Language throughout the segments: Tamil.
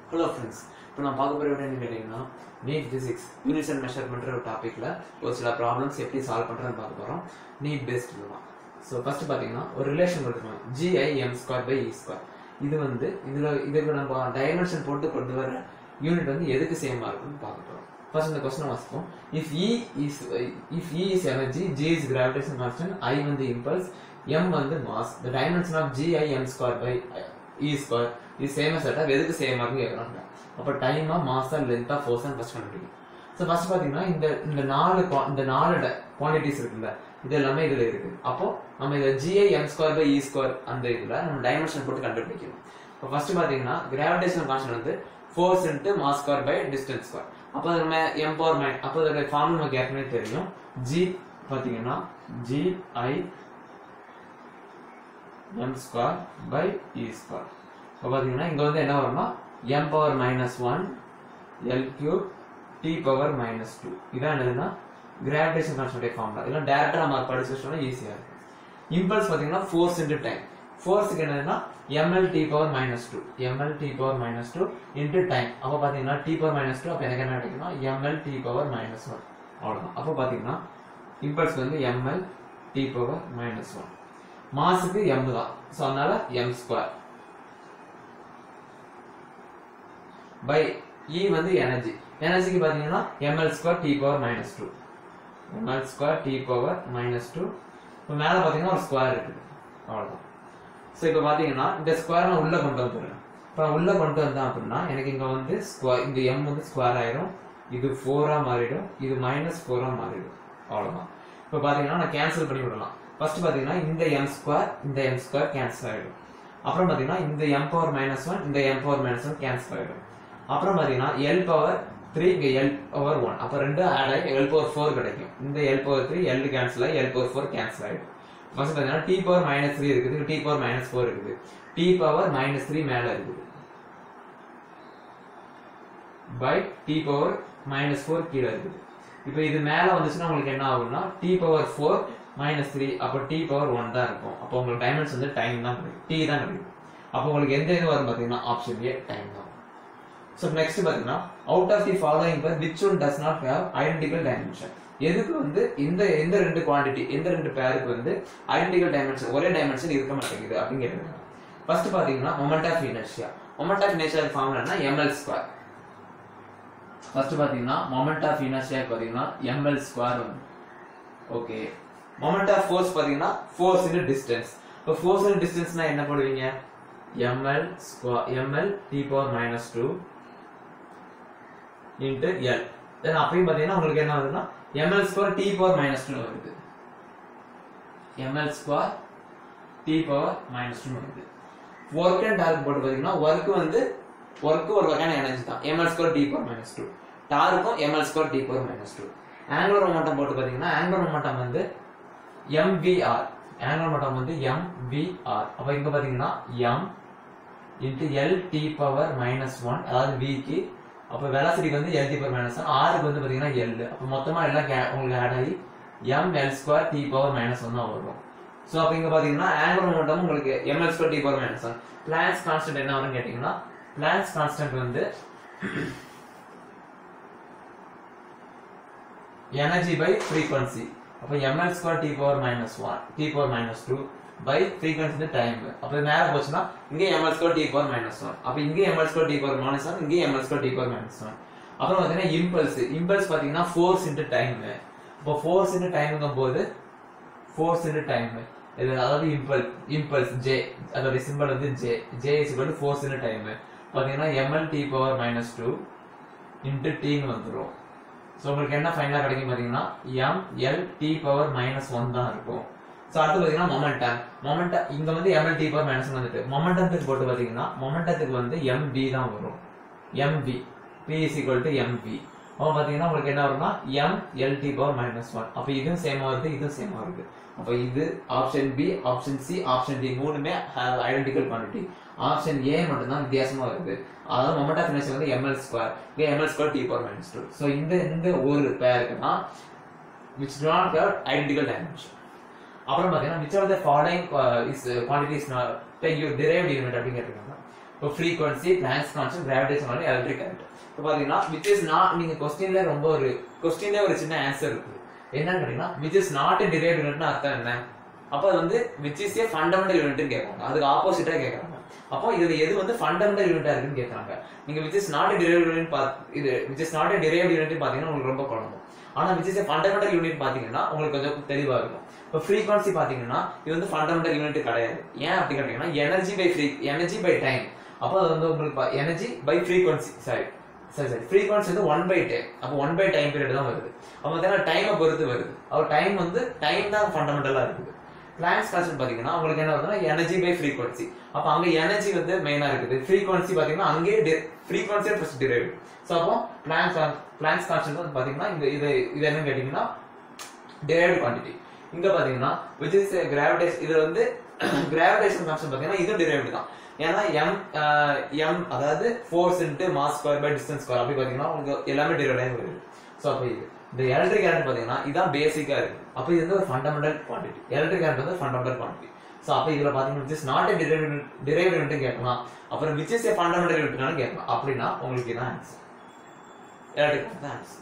ஹலோ ஃப்ரெண்ட்ஸ் இப்போ நான் பார்க்க போகிற என்ன கேட்டிங்கன்னா நீட் ஃபிசிக்ஸ் யூனிட்ஸ் அண்ட் மெஷர்மெண்ட்ற ஒரு டாப்பிக்கில் ஒரு சில ப்ராப்ளம்ஸ் எப்படி சால்வ் பண்ணுறேன்னு பார்க்க போகிறோம் நீட் பேஸ்ட் தான் ஸோ ஃபர்ஸ்ட் பார்த்தீங்கன்னா ஒரு ரிலேஷன் கொடுத்துருக்காங்க G I M square by E square இது வந்து இதில் இதுக்கு நம்ம டைமென்ஷன் போட்டு கொண்டு வர யூனிட் வந்து எதுக்கு சேமாக இருக்குன்னு பார்க்க போகிறோம் ஃபர்ஸ்ட் இந்த கொஸ்டின் வாசிப்போம் if E is if E is energy G is gravitation constant I வந்து இம்பல்ஸ் எம் வந்து mass the dimension of G I M square by E square இது சேமாக செட்டா எதுக்கு சேமாக இருக்குன்னு கேட்குறாங்க அப்போ டைமா மாசா லென்த்தா ஃபோர்ஸான்னு ஃபர்ஸ்ட் கண்டுபிடிக்கும் ஸோ ஃபர்ஸ்ட் பார்த்தீங்கன்னா இந்த இந்த நாலு qua- இந்த நாலு குவான்டிட்டிஸ் இருக்குல்ல இது எல்லாமே இதில் இருக்கு அப்போ நம்ம இதை G I M square by E square அந்த இதில் நம்ம டைமென்ஷன் போட்டு கண்டுபிடிக்கணும் இப்போ ஃபர்ஸ்ட் பார்த்தீங்கன்னா கிராவிடேஷன் கான்ஸ்டன்ட் வந்து force into mass square by distance square அப்போ அது நம்ம எம் பவர் மைன் அப்போ அதோட ஃபார்ம் நமக்கு ஏற்கனவே தெரியும் ஜி பார்த்தீங்கன்னா G I M square by E square இப்போ பார்த்தீங்கன்னா இங்கே வந்து என்ன வரும்னா M power minus one L cube T power minus two இதான் என்னதுன்னா கிராவிடேஷன் கான்ஸ்டன்ட் ஃபார்முலா இதெல்லாம் டேரக்டாக நம்ம படிச்சு வச்சோம்னா ஈஸியாக இருக்கும் இம்பல்ஸ் பார்த்தீங்கன்னா ஃபோர்ஸ் இன்ட்டு டைம் ஃபோர்ஸுக்கு என்னதுன்னா ML T power minus two ML T power minus two into time அப்போ பார்த்தீங்கன்னா டி பவர் மைனஸ் டூ அப்போ எனக்கு என்ன கிடைக்குன்னா ML T power minus one அவ்வளோதான் அப்போ பார்த்தீங்கன்னா இம்பல்ஸ் வந்து ML T power minus one மாஸுக்கு எம் தான் ஸோ அதனால எம் ஸ்கொயர் பை இ வந்து எனர்ஜி எனர்ஜிக்கு பார்த்தீங்கன்னா ML square T power minus two ML square T power minus two இப்போ மேலே பார்த்தீங்கன்னா ஒரு ஸ்கொயர் இருக்குது அவ்வளோதான் ஸோ இப்போ பார்த்தீங்கன்னா இந்த ஸ்கொயர் நான் உள்ளே கொண்டு வந்துடுறேன் இப்போ நான் உள்ளே கொண்டு வந்தேன் அப்படின்னா எனக்கு இங்கே வந்து ஸ்கொயர் இந்த எம் வந்து ஸ்கொயர் ஆயிரும் இது ஃபோராக மாறிடும் இது மைனஸ் ஃபோராக மாறிடும் அவ்வளோதான் இப்போ பார்த்தீங்கன்னா நான் கேன்சல் பண்ணி விடலாம் ஃபர்ஸ்ட் பார்த்தீங்கன்னா இந்த எம் ஸ்கொயர் இந்த எம் ஸ்கொயர் கேன்சல் ஆகிடும் அப்புறம் பார்த்தீங்கன்னா இந்த எம் பவர் மைனஸ் ஒன் இந்த M power minus one cancel ஆகிடும் அப்புறம் பார்த்தீங்கன்னா எல் பவர் த்ரீ இங்கே எல் பவர் ஒன் அப்போ ரெண்டு ஆட் ஆகி எல் பவர் ஃபோர் கிடைக்கும் இந்த L power three L cancel ஆகி எல் பவர் ஃபோர் கேன்சல் ஆகிடும் ஃபர்ஸ்ட் பார்த்தீங்கன்னா டி பவர் மைனஸ் த்ரீ இருக்குது டி பவர் மைனஸ் ஃபோர் இருக்குது டி பவர் மைனஸ் த்ரீ மேலே இருக்குது by T power minus four கீழே இருக்குது இப்போ இது மேலே வந்துச்சுன்னா உங்களுக்கு என்ன ஆகும்னா T power four minus three அப்போ டி பவர் ஒன் தான் இருக்கும் அப்போ உங்களுக்கு டைமென்ஷன் வந்து டைம் தான் கிடைக்கும் டி தான் கிடைக்கும் அப்போ உங்களுக்கு எந்த இது வரும் பார்த்தீங்கன்னா ஆப்ஷன் ஏ டைம் தான் ஸோ நெக்ஸ்ட் பார்த்தீங்கன்னா out of the following pair which one does not have identical dimension எதுக்கு வந்து இந்த எந்த ரெண்டு குவாண்டிட்டி எந்த ரெண்டு பேருக்கு வந்து ஐடென்டிக்கல் டைமென்ஷன் ஒரே டைமென்ஷன் இருக்க மாட்டேங்குது அப்படின்னு கேட்டிருக்காங்க ஃபர்ஸ்ட் பார்த்தீங்கன்னா moment of inertia moment of inertia formula என்ன எம்எல் ஸ்கொயர் ஃபர்ஸ்ட் பார்த்தீங்கன்னா மொமெண்ட் ஆஃப் இனர்ஷியா பார்த்தீங்கன்னா எம்எல் ஸ்கொயர் வந்து ஓகே மொமெண்ட் ஆஃப் ஃபோர்ஸ் பார்த்தீங்கன்னா ஃபோர்ஸ் இன் டிஸ்டன்ஸ் இப்போ ஃபோர்ஸ் இன் டிஸ்டன்ஸ்னா என்ன போடுவீங்க ML square ML T power minus two into L then அப்பயும் பார்த்தீங்கன்னா உங்களுக்கு என்ன வருதுன்னா ML square T power minus two வருது ML square T power minus two வருது ஒர்க் அண்ட் டார்க் போட்டு பார்த்தீங்கன்னா ஒர்க் வந்து ஒர்க் ஒரு வகையான எனர்ஜி தான் ML square T power minus two டார்க்கும் ML square T power minus two angular momentum போட்டு பார்த்தீங்கன்னா ஆங்குலர் மொமெண்டம் வந்து எம்விஆர் ஆங்குலர் மொமெண்டம் வந்து எம்விஆர் அப்போ இங்க பார்த்தீங்கன்னா M into L T power minus one அதாவது விக்கு அப்போ வெலாசிட்டிக்கு வந்து L T power minus one ஆருக்கு வந்து பார்த்தீங்கன்னா எல் அப்போ மொத்தமாக எல்லாம் ca- உங்களுக்கு ஆட் ஆகி M L square T power minus one தான் வரும் ஸோ அப்போ இங்கே பார்த்தீங்கன்னா ஆங்குலர் மொமெண்டம் உங்களுக்கு ML square T power minus one Planck's constant என்ன வரும்னு கேட்டிங்கன்னா பிளான்ஸ் கான்ஸ்டன்ட் வந்து எனர்ஜி பை ஃப்ரீக்வன்சி அப்போ ML square T power minus one T power minus two by frequency time அப்போ மேலே போச்சுன்னா இங்கே ML square T power minus one அப்போ இங்கே ML square T power minus one இங்கே ML square T power minus one அப்புறம் பார்த்தீங்கன்னா இம்பல்ஸ் இம்பல்ஸ் பார்த்தீங்கன்னா ஃபோர்ஸ் இன்ட்டு டைம் இப்போ ஃபோர்ஸ் இன்ட்டு டைமுங்கும் போது ஃபோர்ஸ் இன்ட்டு டைம் இது அதாவது இம்பல் இம்பல்ஸ் ஜே அதோட சிம்பிள் வந்து J J is equal to force into time பார்த்தீங்கன்னா ML T power minus two into டின்னு வந்துடும் ஸோ உங்களுக்கு என்ன ஃபைனலாக கிடைக்கும் பார்த்தீங்கன்னா M L T power minus one தான் இருக்கும் ஸோ அடுத்து பார்த்தீங்கன்னா மொமெண்டம் மொமெண்டம் இங்கே வந்து ML T power minus one வந்துட்டு மொமெண்டத்துக்கு போட்டு பார்த்தீங்கன்னா மொமெண்டத்துக்கு வந்து எம்பி தான் வரும் MP P is equal to MP அப்போ பார்த்தீங்கன்னா உங்களுக்கு என்ன வரும்னா M L T power minus one அப்போ இதுவும் சேமாக வருது இதுவும் சேமாக வருது அப்போ இது option B option C option D மூணுமே ஐடென்டிக்கல் குவான்டிட்டி ஆப்ஷன் ஏ மட்டும்தான் வித்தியாசமா வருது அதாவது மொமெண்ட் ஆஃப் இனர்ஷியா வந்து எம்எல் ஸ்கொயர் இங்கே ML square T power minus two so இந்த இந்த ஒரு பேருக்கு தான் which do not have identical dimension அப்புறம் பார்த்தீங்கன்னா which are the following is quantities take you derived unit அப்படின்னு கேட்டிருக்காங்க இப்போ frequency Planck's constant gravitation electric current இப்போ பாத்தீங்கன்னா விச் இஸ் நாட் நீங்க கொஸ்டின்ல ரொம்ப ஒரு கொஸ்டின்ல ஒரு சின்ன ஆன்சர் இருக்கு என்னன்னு கேட்டீங்கன்னா விச் இஸ் நாட் டிரைவ் யூனிட்னு அர்த்தம் என்ன அப்போ அது வந்து விச் இஸ் ஏ ஃபண்டமெண்டல் யூனிட்னு கேட்கறாங்க அதுக்கு ஆப்போசிட்டா கேட்கறாங்க அப்போ இதுல எது வந்து ஃபண்டமெண்டல் யூனிட்டா இருக்குன்னு கேட்கறாங்க நீங்க which is not derive unit இது which is not derive unit பாத்தீங்கன்னா உங்களுக்கு ரொம்ப குழம்பும் ஆனா which is a fundamental unit பாத்தீங்கன்னா உங்களுக்கு கொஞ்சம் தெளிவா இருக்கும் இப்போ ஃப்ரீக்வன்சி பாத்தீங்கன்னா இது வந்து ஃபண்டமெண்டல் யூனிட் கிடையாது ஏன் அப்படி கேட்டீங்கன்னா energy by free energy by time அப்போ அது வந்து உங்களுக்கு எனர்ஜி பை ஃப்ரீக்வன்சி சாரி சரி சரி ஃப்ரீக்வன்சி வந்து ஒன் பை டைம் அப்போ ஒன் பை டைம் பீரியட் தான் வருது அப்போ பார்த்தீங்கன்னா டைமை பொறுத்து வருது அவர் டைம் வந்து டைம் தான் ஃபண்டமெண்டலா இருக்குது பிளாங்க்ஸ் கான்ஸ்டன்ட் பாத்தீங்கன்னா உங்களுக்கு என்ன வருதுன்னா எனர்ஜி பை ஃப்ரீக்வன்சி அப்போ அங்க எனர்ஜி வந்து மெயினா இருக்குது ஃப்ரீக்வன்சி பாத்தீங்கன்னா அங்கேயே ஃப்ரீக்வன்சி ஃபர்ஸ்ட் டிரைவ் ஸோ அப்போ பிளாங்க்ஸ் பிளாங்க்ஸ் கான்ஸ்டன்ட் வந்து பாத்தீங்கன்னா இந்த இது இது என்னன்னு கேட்டீங்கன்னா derived quantity இங்க பாத்தீங்கன்னா which is a gravitation இது வந்து கிராவிடேஷன் கான்ஸ்டன்ட் பாத்தீங்கன்னா இது derived தான் ஏன்னா m m அதாவது force into mass square by distance square அப்படி பாத்தீங்கன்னா உங்களுக்கு எல்லாமே derived ஆகி வருது ஸோ அப்போ இது இந்த எலக்ட்ரிக் கரண்ட் பாத்தீங்கன்னா இதான் பேசிக்கா இருக்கு அப்போ இது வந்து ஒரு ஃபண்டமெண்டல் குவான்டிட்டி எலக்ட்ரிக் கரண்ட் வந்து ஃபண்டமெண்டல் குவான்டிட்டி ஸோ அப்போ இதுல பாத்தீங்கன்னா which is not a derived derived unit கேட்கலாம் அப்புறம் which is a fundamental unitனாலும் கேட்கலாம் அப்படின்னா உங்களுக்கு இதான் ஆன்சர் எலக்ட்ரிக் கரண்ட் தான் ஆன்சர்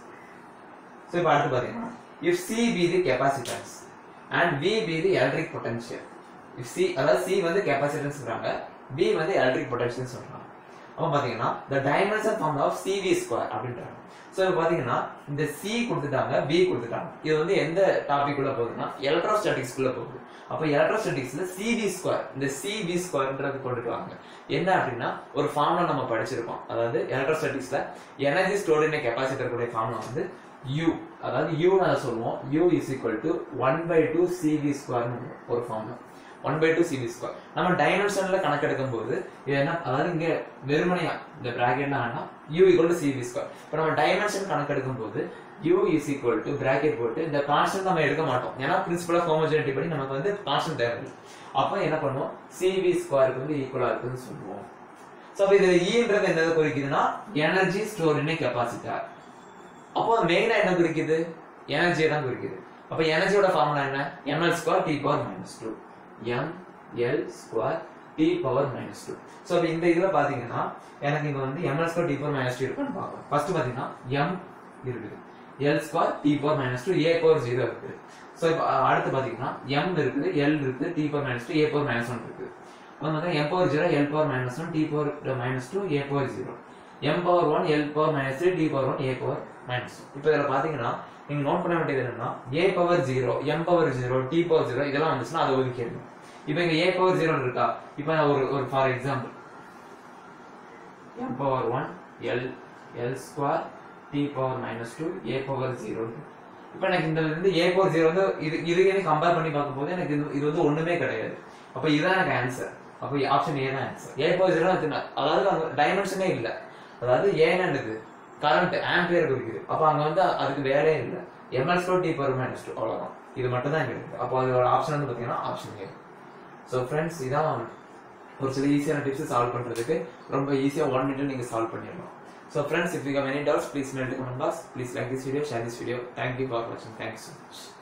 ஸோ இப்போ அடுத்து பாத்தீங்கன்னா if C be the capacitance and V be the electric potential if C அதாவது C வந்து capacitance சொல்றாங்க V வந்து electric potential சொல்றாங்க அப்போ பாத்தீங்கன்னா the dimension form of CV square அப்படின்றாங்க ஸோ இப்போ பாத்தீங்கன்னா இந்த C கொடுத்துட்டாங்க B கொடுத்துட்டாங்க இது வந்து எந்த டாபிக் குள்ள போகுதுன்னா எலக்ட்ரோஸ்டாட்டிக்ஸ் குள்ள போகுது அப்போ எலக்ட்ரோஸ்டாட்டிக்ஸ்ல CV ஸ்கொயர் இந்த CV ஸ்கொயர்ன்றது கொண்டுட்டு வாங்க என்ன அப்படின்னா ஒரு ஃபார்முலா நம்ம படிச்சிருக்கோம் அதாவது எலக்ட்ரோஸ்டாட்டிக்ஸ்ல எனர்ஜி ஸ்டோர்ட் இன் கெப்பாசிட்டர் கூடிய ஃபார்முலா வந்து U அதாவது U அதை சொல்லுவோம் U is equal to 1 by 2 CV square ஒரு ஃபார்முலா 1 by 2 CV square நம்ம டைமென்ஷன்ல கணக்கெடுக்கும் போது இது என்ன அதாவது இங்க வெறுமனையா இந்த பிராக்கெட்ல ஆனா U equal to CV square இப்போ நம்ம டைமென்ஷன் கணக்கெடுக்கும் போது U is equal to bracket போட்டு இந்த கான்ஸ்டன்ட் நம்ம எடுக்க மாட்டோம் ஏன்னா பிரின்சிபல் ஆஃப் ஹோமோஜெனிட்டி படி நமக்கு வந்து கான்ஸ்டன்ட் தேவை அப்ப என்ன பண்ணுவோம் CV ஸ்கொயருக்கு வந்து ஈக்குவலா இருக்குன்னு சொல்லுவோம் சோ அப்ப இது ஈன்றது என்னது குறிக்குதுன்னா எனர்ஜி ஸ்டோர் இன் கெப்பாசிட்டர் அப்போ மெயினா என்ன குறிக்குது எனர்ஜியை தான் குறிக்குது அப்ப எனர்ஜியோட ஃபார்முலா என்ன ml square T power minus two M L square T power minus two so இப்போ இந்த இதுல பாத்தீங்கன்னா எனக்கு இங்க வந்து ml square T power minus two இருக்குன்னு பார்க்கலாம் ஃபர்ஸ்ட் பாத்தீங்கன்னா m இருக்குது L square T power minus two A power zero இருக்குது ஸோ இப்போ அடுத்து பாத்தீங்கன்னா m இருக்குது எல் இருக்குது T power minus two A power minus one இருக்குது அப்புறம் பார்த்தீங்கன்னா m power zero L power minus one T power minus two A power zero m power one L power minus three T power one A power minus இப்போ இதில் பார்த்தீங்கன்னா நீங்க நோட் பண்ண வேண்டியது என்னன்னா A power zero M power zero T power zero இதெல்லாம் வந்துச்சுன்னா அதை ஒதுக்கிடணும் இப்போ இங்க ஏ பவர் ஜீரோ இருக்கா இப்போ நான் ஒரு ஒரு for example M power one L L square T power minus two A power zero இப்போ எனக்கு இந்த வந்து ஏ பவர் ஜீரோ வந்து இது இது எனக்கு கம்பேர் பண்ணி பார்க்கும்போது எனக்கு இது இது வந்து ஒண்ணுமே கிடையாது அப்போ இதுதான் எனக்கு ஆன்சர் அப்போ ஆப்ஷன் ஏ தான் ஆன்சர் ஏ பவர் ஜீரோ அதாவது அங்க டைமென்ஷனே இல்லை அதாவது ஏன்னு கரண்ட் ஆம்பியர் குறிக்குது அப்போ அங்க வந்து அதுக்கு வேலையே இல்லை ML square T power minus two அவ்வளோதான் இது மட்டும் தான் இங்க இருக்கு அப்போ அதோட ஆப்ஷன் வந்து பார்த்தீங்கன்னா ஆப்ஷன் ஏ ஸோ ஃப்ரெண்ட்ஸ் இதான் ஒரு சில ஈஸியான டிப்ஸ் சால்வ் பண்றதுக்கு ரொம்ப ஈஸியா ஒன் மினிட் நீங்க சால்வ் பண்ணிடலாம் so friends if you have any doubts please mail comment box please like this video share this video thank you for வாட்சிங் தேங்க்யூ ஸோ மச்